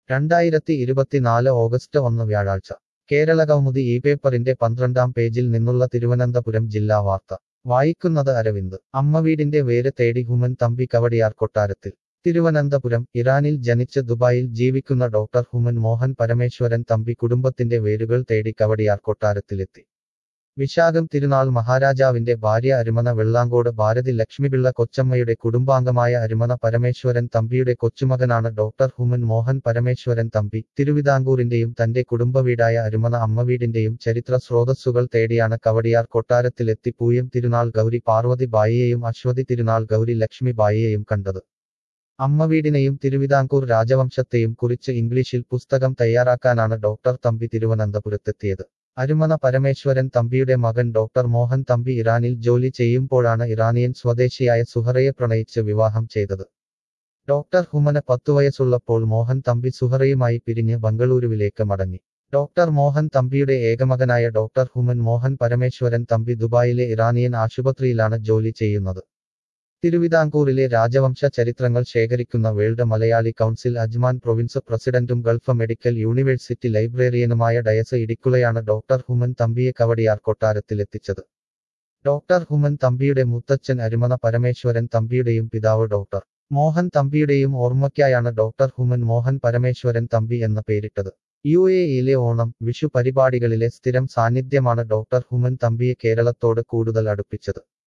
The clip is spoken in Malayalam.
രണ്ടായിരത്തി ഇരുപത്തിനാല് ഓഗസ്റ്റ് ഒന്ന് വ്യാഴാഴ്ച കേരള കൗമുദി ഈ പേപ്പറിന്റെ പന്ത്രണ്ടാം പേജിൽ നിന്നുള്ള തിരുവനന്തപുരം ജില്ലാ വാർത്ത വായിക്കുന്നത് അരവിന്ദ് അമ്മവീടിന്റെ വേര് തേടി ഹുമൻ തമ്പി കവടിയാർ കൊട്ടാരത്തിൽ തിരുവനന്തപുരം ഇറാനിൽ ജനിച്ച് ദുബായിൽ ജീവിക്കുന്ന ഡോക്ടർ ഹുമൻ മോഹൻ പരമേശ്വരൻ തമ്പി കുടുംബത്തിന്റെ വേരുകൾ തേടി കവടിയാർ കൊട്ടാരത്തിലെത്തി വിശാഖം തിരുനാൾ മഹാരാജാവിന്റെ ഭാര്യ അരുമന വെള്ളാങ്കോട് ഭാരതി ലക്ഷ്മിപിള്ള കൊച്ചമ്മയുടെ കുടുംബാംഗമായ അരുമന പരമേശ്വരൻ തമ്പിയുടെ കൊച്ചുമകനാണ് ഡോക്ടർ ഹുമൻ മോഹൻ പരമേശ്വരൻ തമ്പി തിരുവിതാംകൂറിന്റെയും തന്റെ കുടുംബവീടായ അരുമന അമ്മവീടിന്റെയും ചരിത്ര സ്രോതസ്സുകൾ തേടിയാണ് കവടിയാർ കൊട്ടാരത്തിലെത്തി പൂയം തിരുനാൾ ഗൗരി പാർവതി ബായിയെയും അശ്വതി തിരുനാൾ ഗൗരി ലക്ഷ്മി ബായിയെയും കണ്ടത് അമ്മവീടിനെയും തിരുവിതാംകൂർ രാജവംശത്തെയും കുറിച്ച് ഇംഗ്ലീഷിൽ പുസ്തകം തയ്യാറാക്കാനാണ് ഡോക്ടർ തമ്പി തിരുവനന്തപുരത്തെത്തിയത് അരുമന പരമേശ്വരൻ തമ്പിയുടെ മകൻ ഡോക്ടർ മോഹൻ തമ്പി ഇറാനിൽ ജോലി ചെയ്യുമ്പോഴാണ് ഇറാനിയൻ സ്വദേശിയായ സുഹറയെ പ്രണയിച്ച് വിവാഹം ചെയ്തത് ഡോക്ടർ ഹുമന് പത്തു വയസ്സുള്ളപ്പോൾ മോഹൻ തമ്പി സുഹറയുമായി പിരിഞ്ഞ് ബംഗളൂരുവിലേക്ക് മടങ്ങി ഡോക്ടർ മോഹൻ തമ്പിയുടെ ഏകമകനായ ഡോക്ടർ ഹുമൻ മോഹൻ പരമേശ്വരൻ തമ്പി ദുബായിലെ ഇറാനിയൻ ആശുപത്രിയിലാണ് ജോലി ചെയ്യുന്നത് തിരുവിതാംകൂറിലെ രാജവംശ ചരിത്രങ്ങൾ ശേഖരിക്കുന്ന world Malayali council Ajman province പ്രസിഡന്റും ഗൾഫ് മെഡിക്കൽ യൂണിവേഴ്സിറ്റി ലൈബ്രറിയനുമായ ഡയസ് ഇടിക്കുളയാണ് ഡോക്ടർ ഹുമൻ തമ്പിയെ കവടിയാർ കൊട്ടാരത്തിലെത്തിച്ചത് ഡോക്ടർ ഹുമൻ തമ്പിയുടെ മുത്തച്ഛൻ അരുമന പരമേശ്വരൻ തമ്പിയുടെയും പിതാവ് ഡോക്ടർ മോഹൻ തമ്പിയുടെയും ഓർമ്മയ്ക്കായാണ് ഡോക്ടർ ഹുമൻ മോഹൻ പരമേശ്വരൻ തമ്പി എന്ന പേരിട്ടത് യു എ ഇയിലെ ഓണം വിഷു പരിപാടികളിലെ സ്ഥിരം സാന്നിധ്യമാണ് ഡോക്ടർ ഹുമൻ തമ്പിയെ കേരളത്തോട് കൂടുതൽ അടുപ്പിച്ചത്